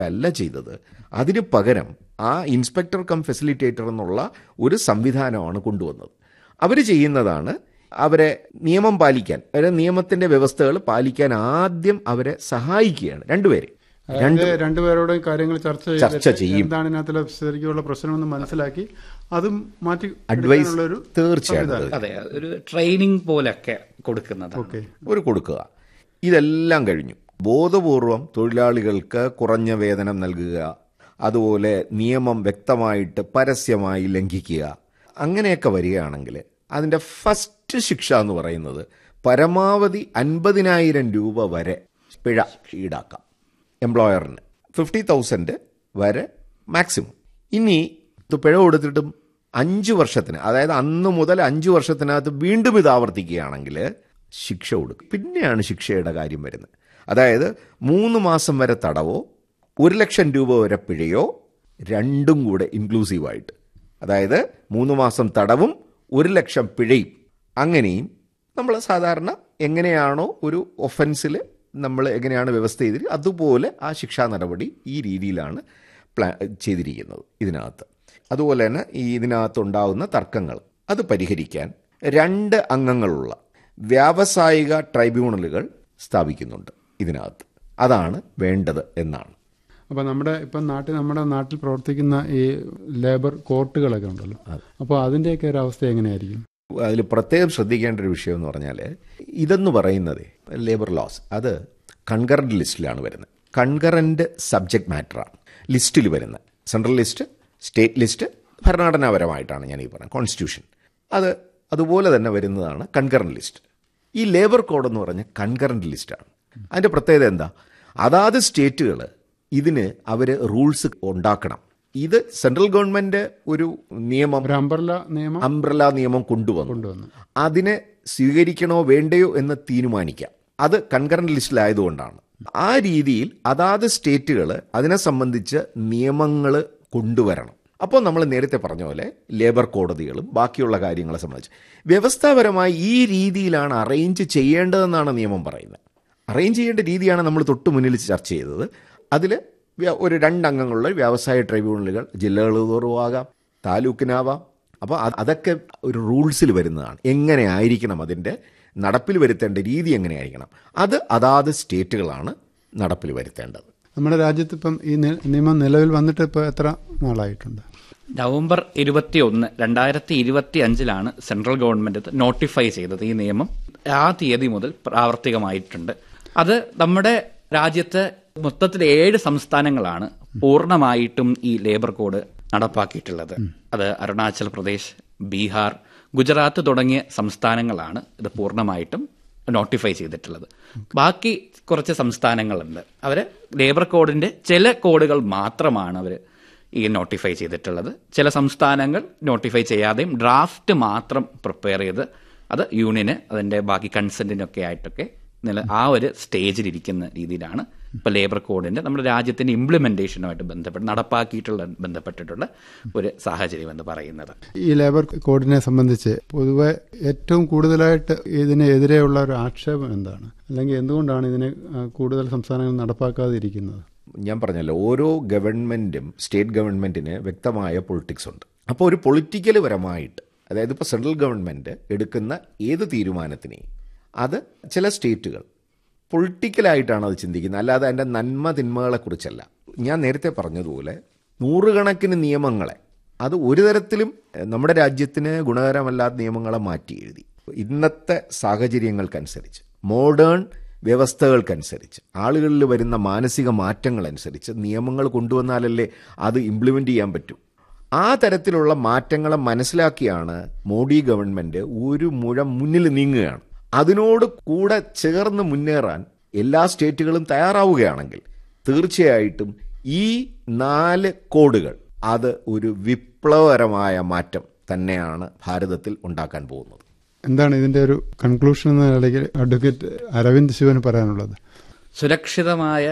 അല്ല ചെയ്തത് അതിന് പകരം ആ ഇൻസ്പെക്ടർ കം ഫെസിലിറ്റേറ്റർ എന്നുള്ള ഒരു സംവിധാനമാണ് കൊണ്ടുവന്നത് അവർ ചെയ്യുന്നതാണ് അവരെ നിയമം പാലിക്കാൻ അവരെ നിയമത്തിന്റെ വ്യവസ്ഥകൾ പാലിക്കാൻ ആദ്യം അവരെ സഹായിക്കുകയാണ് രണ്ടുപേരെ അതായത് രണ്ടുപേരോടും കാര്യങ്ങൾ ചർച്ച ചെയ്തിട്ട് ചർച്ച ചെയ്യും. എന്താണ് ഇതിനകത്തുള്ള ശരിക്കുള്ള പ്രശ്നമെന്ന് മനസ്സിലാക്കി അതും മാറ്റി അഡ്വൈസ് എടുക്കാനുള്ള ഒരു തീർച്ചയായിട്ടും അതെ ഒരു ട്രെയിനിങ് പോലൊക്കെ കൊടുക്കുന്നത് ഓക്കെ ഒരു കൊടുക്കുക ഇതെല്ലാം കഴിഞ്ഞു ബോധപൂർവം തൊഴിലാളികൾക്ക് കുറഞ്ഞ വേതനം നൽകുക അതുപോലെ നിയമം വ്യക്തമായിട്ട് പരസ്യമായി ലംഘിക്കുക അങ്ങനെയൊക്കെ വരികയാണെങ്കിൽ അതിൻ്റെ ഫസ്റ്റ് ശിക്ഷ എന്ന് പറയുന്നത് പരമാവധി അൻപതിനായിരം രൂപ വരെ പിഴ ഈടാക്കാം എംപ്ലോയറിന് ഫിഫ്റ്റി തൗസൻഡ് വരെ മാക്സിമം ഇനി ഇത് പിഴ കൊടുത്തിട്ടും അഞ്ച് വർഷത്തിന് അതായത് അന്ന് മുതൽ അഞ്ച് വർഷത്തിനകത്ത് വീണ്ടും ഇത് ആവർത്തിക്കുകയാണെങ്കിൽ ശിക്ഷ കൊടുക്കും പിന്നെയാണ് ശിക്ഷയുടെ കാര്യം വരുന്നത് അതായത് മൂന്ന് മാസം വരെ തടവോ ഒരു ലക്ഷം രൂപ വരെ പിഴയോ രണ്ടും കൂടെ ഇൻക്ലൂസീവായിട്ട് അതായത് മൂന്ന് മാസം തടവും ഒരു ലക്ഷം പിഴയും അങ്ങനെയും നമ്മൾ സാധാരണ എങ്ങനെയാണോ ഒരു ഒഫൻസിൽ നമ്മൾ എങ്ങനെയാണ് വ്യവസ്ഥ ചെയ്തിട്ട് അതുപോലെ ആ ശിക്ഷാ നടപടി ഈ രീതിയിലാണ് പ്ലാ ചെയ്തിരിക്കുന്നത് ഇതിനകത്ത് അതുപോലെ തന്നെ ഈ ഇതിനകത്ത് ഉണ്ടാകുന്ന തർക്കങ്ങൾ അത് പരിഹരിക്കാൻ രണ്ട് അംഗങ്ങളുള്ള വ്യാവസായിക ട്രൈബ്യൂണലുകൾ സ്ഥാപിക്കുന്നുണ്ട് ഇതിനകത്ത് അതാണ് വേണ്ടത് എന്നാണ് അപ്പൊ നമ്മുടെ ഇപ്പം നാട്ടിൽ നമ്മുടെ നാട്ടിൽ പ്രവർത്തിക്കുന്ന ഈ ലേബർ കോർട്ടുകളൊക്കെ ഉണ്ടല്ലോ അപ്പോൾ അതിന്റെയൊക്കെ ഒരു അവസ്ഥ എങ്ങനെയായിരിക്കും അതിൽ പ്രത്യേകം ശ്രദ്ധിക്കേണ്ട ഒരു വിഷയം എന്ന് പറഞ്ഞാൽ ഇതെന്ന് പറയുന്നത് ലേബർ ലോസ് അത് കൺകറന്റ് ലിസ്റ്റിലാണ് വരുന്നത് കൺകറന്റ് സബ്ജക്ട് മാറ്ററാണ് ലിസ്റ്റിൽ വരുന്നത് സെൻട്രൽ ലിസ്റ്റ് സ്റ്റേറ്റ് ലിസ്റ്റ് ഭരണഘടനാപരമായിട്ടാണ് ഞാൻ ഈ പറയുന്നത് കോൺസ്റ്റിറ്റ്യൂഷൻ അത് അതുപോലെ തന്നെ വരുന്നതാണ് കൺകറന്റ് ലിസ്റ്റ് ഈ ലേബർ കോഡ് എന്ന് പറഞ്ഞ കൺകറന്റ് ലിസ്റ്റാണ് അതിൻ്റെ പ്രത്യേകത എന്താ അതാത് സ്റ്റേറ്റുകൾ ഇതിന് അവർ റൂൾസ് ഉണ്ടാക്കണം ഇത് സെൻട്രൽ ഗവൺമെന്റ് ഒരു നിയമം ഒരു അംബർല നിയമം അംബ്രല നിയമം കൊണ്ടുവന്നു കൊണ്ടുവന്നു അതിനെ സ്വീകരിക്കണോ വേണ്ടയോ എന്ന് തീരുമാനിക്കാം അത് കൺകറന്റ് ലിസ്റ്റിലായതുകൊണ്ടാണ് ആ രീതിയിൽ അതാത് സ്റ്റേറ്റുകൾ അതിനെ സംബന്ധിച്ച് നിയമങ്ങൾ കൊണ്ടുവരണം അപ്പോൾ നമ്മൾ നേരത്തെ പറഞ്ഞ പോലെ ലേബർ കോടതികളും ബാക്കിയുള്ള കാര്യങ്ങളെ സംബന്ധിച്ച് വ്യവസ്ഥാപരമായി ഈ രീതിയിലാണ് അറേഞ്ച് ചെയ്യേണ്ടതെന്നാണ് നിയമം പറയുന്നത് അറേഞ്ച് ചെയ്യേണ്ട രീതിയാണ് നമ്മൾ തൊട്ട് മുന്നിൽ ചർച്ച ചെയ്തത് അതിൽ ഒരു രണ്ടംഗങ്ങളുള്ള വ്യവസായ ട്രൈബ്യൂണലുകൾ ജില്ലകൾ തോറും ആകാം താലൂക്കിനാവാം അപ്പോൾ അത് അതൊക്കെ ഒരു റൂൾസിൽ വരുന്നതാണ് എങ്ങനെ ആയിരിക്കണം അതിൻ്റെ നടപ്പിൽ വരുത്തേണ്ട രീതി എങ്ങനെയായിരിക്കണം അത് അതാത് സ്റ്റേറ്റുകളാണ് നടപ്പിൽ വരുത്തേണ്ടത് നമ്മുടെ രാജ്യത്ത് ഇപ്പം ഈ നി- നിയമം നിലവിൽ വന്നിട്ട് ഇപ്പോൾ എത്ര നാളായിട്ടുണ്ട് നവംബർ ഇരുപത്തി ഒന്ന് രണ്ടായിരത്തി ഇരുപത്തി അഞ്ചിലാണ് സെൻട്രൽ ഗവൺമെന്റ് ഇത് നോട്ടിഫൈ ചെയ്തത് ഈ നിയമം ആ തീയതി മുതൽ പ്രാവർത്തികമായിട്ടുണ്ട് അത് നമ്മുടെ രാജ്യത്ത് മൊത്തത്തിൽ ഏഴ് സംസ്ഥാനങ്ങളാണ് പൂർണ്ണമായിട്ടും ഈ ലേബർ കോഡ് നടപ്പാക്കിയിട്ടുള്ളത് അത് അരുണാചൽ പ്രദേശ് ബീഹാർ ഗുജറാത്ത് തുടങ്ങിയ സംസ്ഥാനങ്ങളാണ് ഇത് പൂർണ്ണമായിട്ടും നോട്ടിഫൈ ചെയ്തിട്ടുള്ളത് ബാക്കി കുറച്ച് സംസ്ഥാനങ്ങളുണ്ട് അവർ ലേബർ കോഡിന്റെ ചില കോഡുകൾ മാത്രമാണ് അവർ ഈ നോട്ടിഫൈ ചെയ്തിട്ടുള്ളത് ചില സംസ്ഥാനങ്ങൾ നോട്ടിഫൈ ചെയ്യാതെയും ഡ്രാഫ്റ്റ് മാത്രം പ്രിപ്പയർ ചെയ്ത് അത് യൂണിയന് അതിന്റെ ബാക്കി കൺസെന്റിനൊക്കെ ആയിട്ടൊക്കെ നില ആ ഒരു സ്റ്റേജിലിരിക്കുന്ന രീതിയിലാണ് ഇപ്പൊ ലേബർ കോഡിന്റെ നമ്മുടെ രാജ്യത്തിന്റെ ഇംപ്ലിമെന്റേഷനുമായിട്ട് ബന്ധപ്പെട്ട് നടപ്പാക്കിയിട്ടുള്ള ബന്ധപ്പെട്ടിട്ടുള്ള ഒരു സാഹചര്യം എന്ന് പറയുന്നത് ഈ ലേബർ കോഡിനെ സംബന്ധിച്ച് പൊതുവെ ഏറ്റവും കൂടുതലായിട്ട് ഇതിനെതിരെയുള്ള ഒരു ആക്ഷേപം എന്താണ് അല്ലെങ്കിൽ എന്തുകൊണ്ടാണ് ഇതിനെ ആ, കൂടുതൽ സംസ്ഥാനങ്ങൾ നടപ്പാക്കാതിരിക്കുന്നത് ഞാൻ പറഞ്ഞല്ലോ ഓരോ ഗവൺമെന്റും സ്റ്റേറ്റ് ഗവൺമെന്റിന് വ്യക്തമായ പൊളിറ്റിക്സ് ഉണ്ട് അപ്പോൾ ഒരു പൊളിറ്റിക്കൽ പരമായിട്ട് അതായത് ഇപ്പോൾ സെൻട്രൽ ഗവൺമെന്റ് എടുക്കുന്ന ഏത് തീരുമാനത്തിനെയും അത് ചില സ്റ്റേറ്റുകൾ പൊളിറ്റിക്കലായിട്ടാണ് അത് ചിന്തിക്കുന്നത് അല്ലാതെ അതിൻ്റെ നന്മ തിന്മകളെക്കുറിച്ചല്ല ഞാൻ നേരത്തെ പറഞ്ഞതുപോലെ നൂറുകണക്കിന് നിയമങ്ങളെ അത് ഒരു തരത്തിലും എഹ്, നമ്മുടെ രാജ്യത്തിന് ഗുണകരമല്ലാത്ത നിയമങ്ങളെ മാറ്റി എഴുതി ഇന്നത്തെ സാഹചര്യങ്ങൾക്കനുസരിച്ച് മോഡേൺ വ്യവസ്ഥകൾക്കനുസരിച്ച് ആളുകളിൽ വരുന്ന മാനസിക മാറ്റങ്ങളനുസരിച്ച് നിയമങ്ങൾ കൊണ്ടുവന്നാലല്ലേ അത് ഇംപ്ലിമെൻ്റ് ചെയ്യാൻ പറ്റൂ ആ തരത്തിലുള്ള മാറ്റങ്ങളെ മനസ്സിലാക്കിയാണ് മോഡി ഗവൺമെന്റ് ഒരു മുഴം മുന്നിൽ നീങ്ങുകയാണ് അതിനോട് കൂടെ ചേർന്ന് മുന്നേറാൻ എല്ലാ സ്റ്റേറ്റുകളും തയ്യാറാവുകയാണെങ്കിൽ തീർച്ചയായിട്ടും ഈ നാല് കോഡുകൾ അത് ഒരു വിപ്ലവകരമായ മാറ്റം തന്നെയാണ് ഭാരതത്തിൽ ഉണ്ടാക്കാൻ പോകുന്നത് എന്താണ് ഇതിന്റെ ഒരു കൺക്ലൂഷൻ എന്ന നിലയ്ക്ക് അഡ്വക്കേറ്റ് അരവിന്ദ് ശിവന് പറയാനുള്ളത് സുരക്ഷിതമായ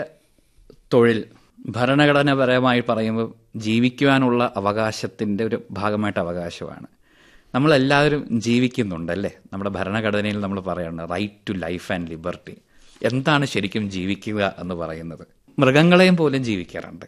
തൊഴിൽ ഭരണഘടനാപരമായി പറയുമ്പോൾ ജീവിക്കുവാനുള്ള അവകാശത്തിന്റെ ഒരു ഭാഗമായിട്ട് അവകാശമാണ് നമ്മളെല്ലാവരും ജീവിക്കുന്നുണ്ടല്ലേ നമ്മുടെ ഭരണഘടനയിൽ നമ്മൾ പറയുന്നത് right to life and liberty എന്താണ് ശരിക്കും ജീവിക്കുക എന്ന് പറയുന്നത് മൃഗങ്ങളെയും പോലും ജീവിക്കാറുണ്ട്